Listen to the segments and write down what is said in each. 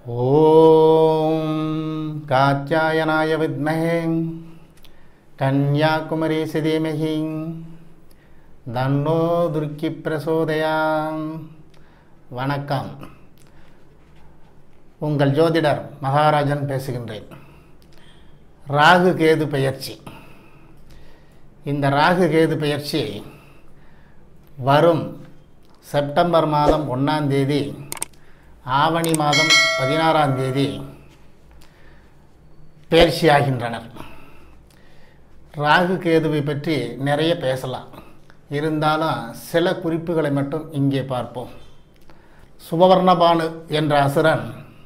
ஓம் காத்தியாயனாய வித்மஹே கன்யாகுமரி சிதீமகி தன்னோ துர்க்கி பிரசோதயாம் வணக்கம் உங்கள் ஜோதிடர் மகாராஜன் பேசுகின்றேன் ராகு கேது பெயர்ச்சி இந்த ராகு கேது பெயர்ச்சி வரும் செப்டம்பர் மாதம் ஒன்றாம் தேதி ஆவணி மாதம் பதினாறாம் தேதி பயிற்சியாகின்றனர் ராகு கேதுவை பற்றி நிறைய பேசலாம் இருந்தாலும் சில குறிப்புகளை மட்டும் இங்கே பார்ப்போம் சுபவர்ணபானு என்ற அசுரன்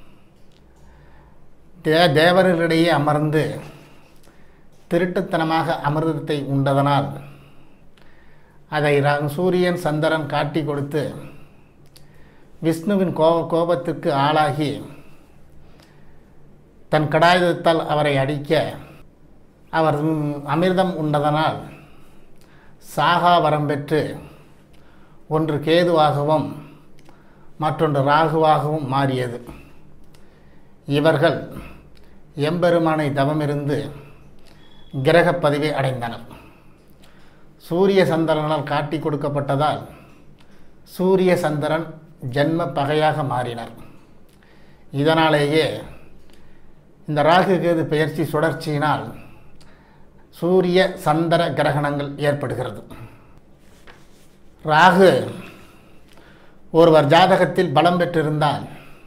தே தேவர்களிடையே அமர்ந்து திருட்டுத்தனமாக அமிர்தத்தை உண்டதனால் அதை ர- சூரியன் சந்திரன் காட்டி கொடுத்து விஷ்ணுவின் கோப கோபத்திற்கு ஆளாகி தன் கடாயுதத்தால் அவரை அடிக்க அவர் ம், அமிர்தம் உண்டதனால் சாகா வரம் பெற்று ஒன்று கேதுவாகவும் மற்றொன்று ராகுவாகவும் மாறியது இவர்கள் எம்பெருமானை தவமிருந்து கிரகப் பதிவை அடைந்தனர் சூரிய சந்திரனால் காட்டி கொடுக்கப்பட்டதால் சூரிய சந்திரன் ஜென்ம பகையாக மாறினர் இதனாலேயே இந்த ராகு கேது பெயர்ச்சி சுழற்சியினால் சூரிய சந்திர கிரகணங்கள் ஏற்படுகிறது ராகு ஒருவர் ஜாதகத்தில் பலம் பெற்றிருந்தால்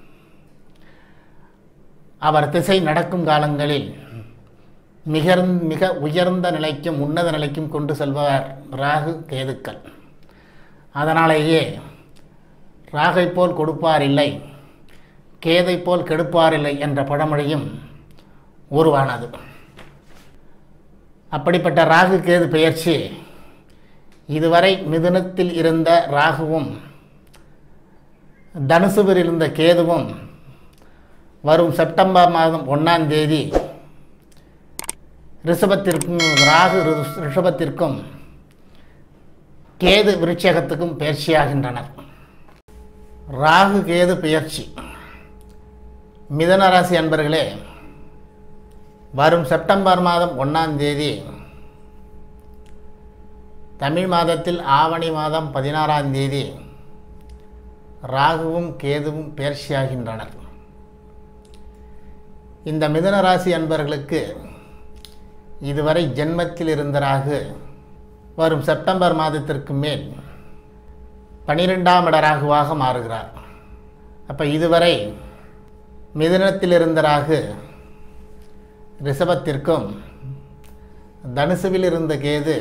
அவர் திசை நடக்கும் காலங்களில் மிக மிக உயர்ந்த நிலைக்கும் உன்னத நிலைக்கும் கொண்டு செல்பவர் ராகு கேதுக்கள் அதனாலேயே ராகை போல் கொடுப்பார் இல்லை கேதை போல் கெடுப்பார் இல்லை என்ற பழமொழியும் உருவானது அப்படிப்பட்ட ராகு கேது பெயர்ச்சி இதுவரை மிதுனத்தில் இருந்த ராகுவும் தனுசுவில் இருந்த கேதுவும் வரும் செப்டம்பர் மாதம் ஒன்றாம் தேதி ரிஷபத்திற்கும் ராகு ரிஷ- ரிஷபத்திற்கும் கேது விருட்சகத்துக்கும் பயிற்சியாகின்றனர் ராகு கேது பெயர்ச்சி மிதன ராசி அன்பர்களே வரும் செப்டம்பர் மாதம் ஒன்றாம் தேதி தமிழ் மாதத்தில் ஆவணி மாதம் பதினாறாம் தேதி ராகுவும் கேதுவும் பயிற்சியாகின்றனர் இந்த மிதன ராசி அன்பர்களுக்கு இதுவரை ஜென்மத்தில் இருந்த ராகு வரும் செப்டம்பர் மாதத்திற்கு மேல் பனிரெண்டாம் இட ராகுவாக மாறுகிறார் அப்போ இதுவரை மிதுனத்தில் இருந்த ராகு ரிஷபத்திற்கும் தனுசுவில் இருந்த கேது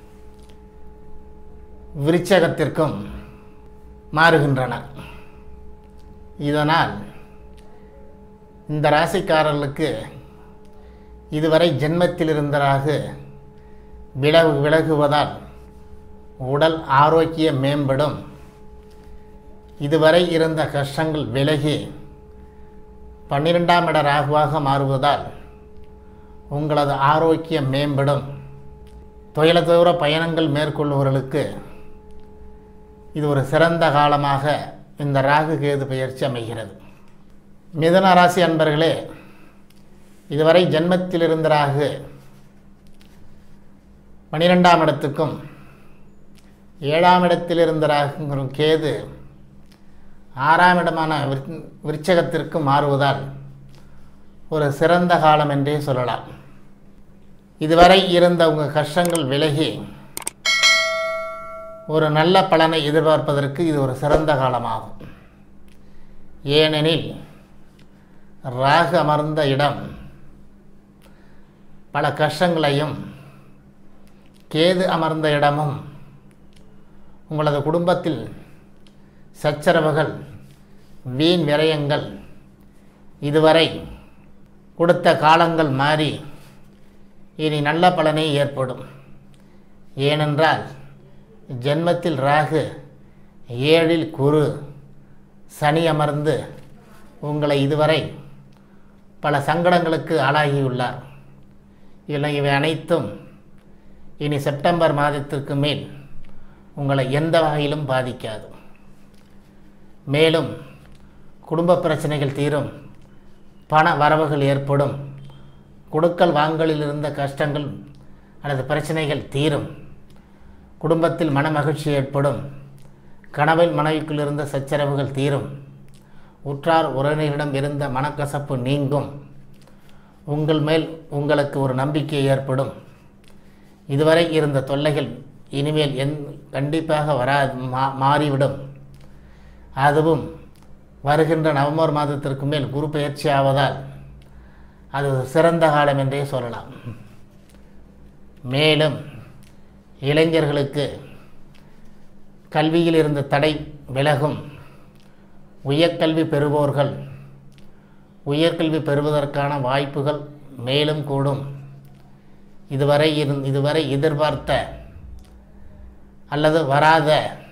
விருச்சகத்திற்கும் மாறுகின்றனர் இதனால் இந்த ராசிக்காரர்களுக்கு இதுவரை ஜென்மத்தில் இருந்த ராகு விலகு விலகுவதால் உடல் ஆரோக்கியம் மேம்படும் இதுவரை இருந்த கஷ்டங்கள் விலகி பன்னிரெண்டாம் இட ராகுவாக மாறுவதால் உங்களது ஆரோக்கியம் மேம்படும் தொழில தூர பயணங்கள் மேற்கொள்பவர்களுக்கு இது ஒரு சிறந்த காலமாக இந்த ராகு கேது பெயர்ச்சி அமைகிறது மிதன ராசி அன்பர்களே இதுவரை ஜென்மத்தில் இருந்த ராகு பனிரெண்டாம் இடத்துக்கும் ஏழாம் இடத்தில் இருந்த ராகுங்கிற கேது ஆறாம் இடமான விருச்- விருச்சகத்திற்கு மாறுவதால் ஒரு சிறந்த காலம் என்றே சொல்லலாம் இதுவரை இருந்த உங்கள் கஷ்டங்கள் விலகி ஒரு நல்ல பலனை எதிர்பார்ப்பதற்கு இது ஒரு சிறந்த காலமாகும் ஏனெனில் ராகு அமர்ந்த இடம் பல கஷ்டங்களையும் கேது அமர்ந்த இடமும் உங்களது குடும்பத்தில் சச்சரவுகள் வீண் விரயங்கள் இதுவரை கொடுத்த காலங்கள் மாறி இனி நல்ல பலனே ஏற்படும் ஏனென்றால் ஜென்மத்தில் ராகு ஏழில் குரு சனி அமர்ந்து உங்களை இதுவரை பல சங்கடங்களுக்கு ஆளாகியுள்ளார் இல்லை இவை அனைத்தும் இனி செப்டம்பர் மாதத்திற்கு மேல் உங்களை எந்த வகையிலும் பாதிக்காது மேலும் குடும்ப பிரச்சனைகள் தீரும் பண வரவுகள் ஏற்படும் கொடுக்கல் வாங்கலில் இருந்த கஷ்டங்கள் அல்லது பிரச்சனைகள் தீரும் குடும்பத்தில் மனமகிழ்ச்சி ஏற்படும் கணவன் மனைவிக்குள் இருந்த சச்சரவுகள் தீரும் உற்றார் உறவினரிடம் இருந்த மனக்கசப்பு நீங்கும் உங்கள் மேல் உங்களுக்கு ஒரு நம்பிக்கை ஏற்படும் இதுவரை இருந்த தொல்லைகள் இனிமேல் என் கண்டிப்பாக வரா மா மாறிவிடும் அதுவும் வருகின்ற நவம்பர் மாதத்திற்கு மேல் குரு பயிற்சி ஆவதால் அது ஒரு சிறந்த காலம் என்றே சொல்லலாம் மேலும் இளைஞர்களுக்கு கல்வியில் இருந்த தடை விலகும் உயர்கல்வி பெறுவோர்கள் உயர்கல்வி பெறுவதற்கான வாய்ப்புகள் மேலும் கூடும் இதுவரை இருந் இதுவரை எதிர்பார்த்த அல்லது வராத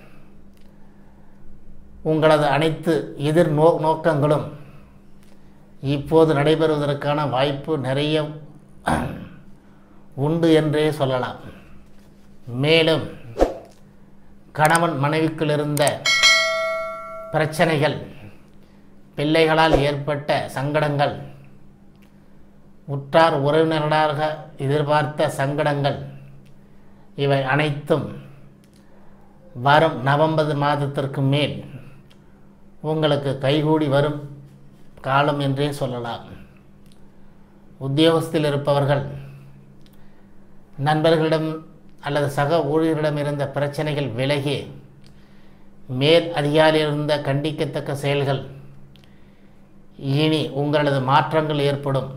உங்களது அனைத்து எதிர் நோ நோக்கங்களும் இப்போது நடைபெறுவதற்கான வாய்ப்பு நிறைய உண்டு என்றே சொல்லலாம் மேலும் கணவன் மனைவிக்குள் இருந்த பிரச்சனைகள் பிள்ளைகளால் ஏற்பட்ட சங்கடங்கள் உற்றார் உறவினர்களாக எதிர்பார்த்த சங்கடங்கள் இவை அனைத்தும் வரும் நவம்பர் மாதத்திற்கு மேல் உங்களுக்கு கைகூடி வரும் காலம் என்றே சொல்லலாம் உத்தியோகத்தில் இருப்பவர்கள் நண்பர்களிடம் அல்லது சக ஊழியர்களிடம் இருந்த பிரச்சனைகள் விலகி மேல் அதிகாரியில் இருந்த கண்டிக்கத்தக்க செயல்கள் இனி உங்களது மாற்றங்கள் ஏற்படும்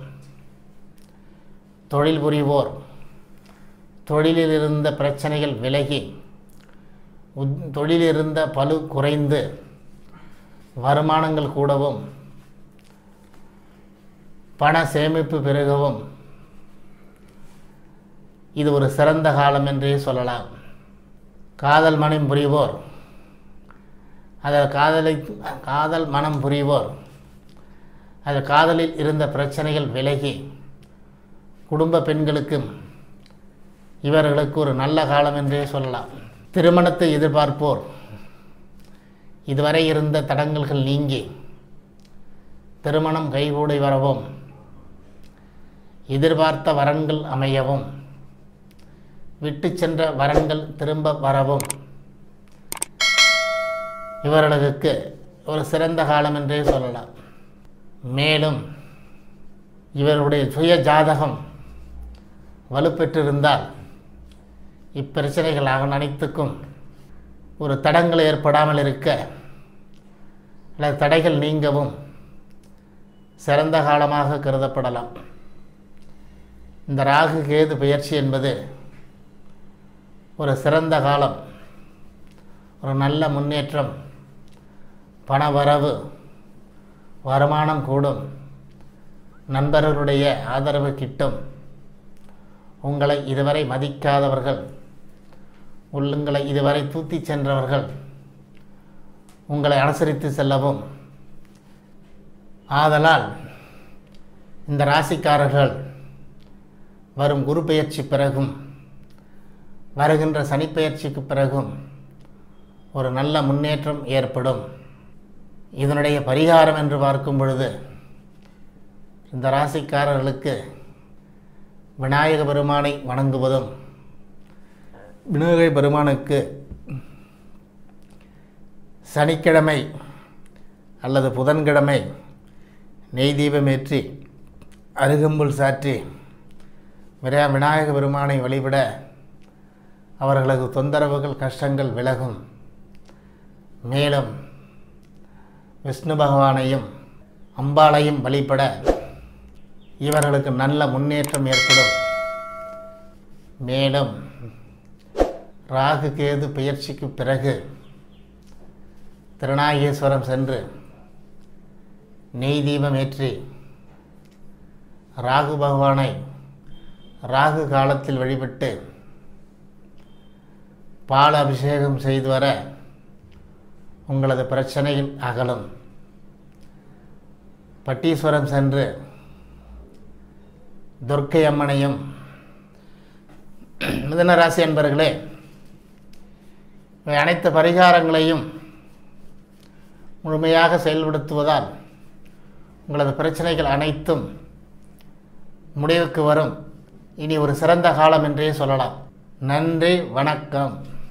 தொழில் புரிவோர் தொழிலில் இருந்த பிரச்சனைகள் விலகி உத் தொழிலில் இருந்த பளு குறைந்து வருமானங்கள் கூடவும் பண சேமிப்பு பெருகவும் இது ஒரு சிறந்த காலம் என்றே சொல்லலாம் காதல் மனம் புரிவோர் அதில் காதலை காதல் மனம் புரிவோர் அது காதலில் இருந்த பிரச்சனைகள் விலகி குடும்ப பெண்களுக்கும் இவர்களுக்கு ஒரு நல்ல காலம் என்றே சொல்லலாம் திருமணத்தை எதிர்பார்ப்போர் இதுவரை இருந்த தடங்கல்கள் நீங்கி திருமணம் கைகூடி வரவும் எதிர்பார்த்த வரன்கள் அமையவும் விட்டு சென்ற வரன்கள் திரும்ப வரவும் இவர்களுக்கு ஒரு சிறந்த காலம் என்றே சொல்லலாம் மேலும் இவருடைய சுய ஜாதகம் வலுப்பெற்றிருந்தால் இப்பிரச்சனைகள் அனைத்துக்கும் ஒரு தடங்கள் ஏற்படாமல் இருக்க அல்லது தடைகள் நீங்கவும் சிறந்த காலமாக கருதப்படலாம் இந்த ராகு கேது பெயர்ச்சி என்பது ஒரு சிறந்த காலம் ஒரு நல்ல முன்னேற்றம் பணவரவு வருமானம் கூடும் நண்பர்களுடைய ஆதரவு கிட்டும் உங்களை இதுவரை மதிக்காதவர்கள் உள்ளுங்களை இதுவரை தூத்தி சென்றவர்கள் உங்களை அனுசரித்து செல்லவும் ஆதலால் இந்த ராசிக்காரர்கள் வரும் குரு பெயர்ச்சி பிறகும் வருகின்ற சனிப்பெயர்ச்சிக்கு பிறகும் ஒரு நல்ல முன்னேற்றம் ஏற்படும் இதனுடைய பரிகாரம் என்று பார்க்கும் பொழுது இந்த ராசிக்காரர்களுக்கு விநாயக பெருமானை வணங்குவதும் விநாயக பெருமானுக்கு சனிக்கிழமை அல்லது புதன்கிழமை நெய் தீபமேற்றி அருகம்புல் சாற்றி விரா விநாயக பெருமானை வழிபட அவர்களது தொந்தரவுகள் கஷ்டங்கள் விலகும் மேலும் விஷ்ணு பகவானையும் அம்பாளையும் வழிபட இவர்களுக்கு நல்ல முன்னேற்றம் ஏற்படும் மேலும் ராகு கேது பெயர்ச்சிக்கு பிறகு திருநாகேஸ்வரம் சென்று நெய் தீபம் ஏற்றி ராகு பகவானை ராகு காலத்தில் வழிபட்டு பால் அபிஷேகம் செய்து வர உங்களது பிரச்சனைகள் அகலும் பட்டீஸ்வரம் சென்று துர்க்கை அம்மனையும் மிதன ராசி அன்பர்களே இவை அனைத்து பரிகாரங்களையும் முழுமையாக செயல்படுத்துவதால் உங்களது பிரச்சனைகள் அனைத்தும் முடிவுக்கு வரும் இனி ஒரு சிறந்த காலம் என்றே சொல்லலாம் நன்றி வணக்கம்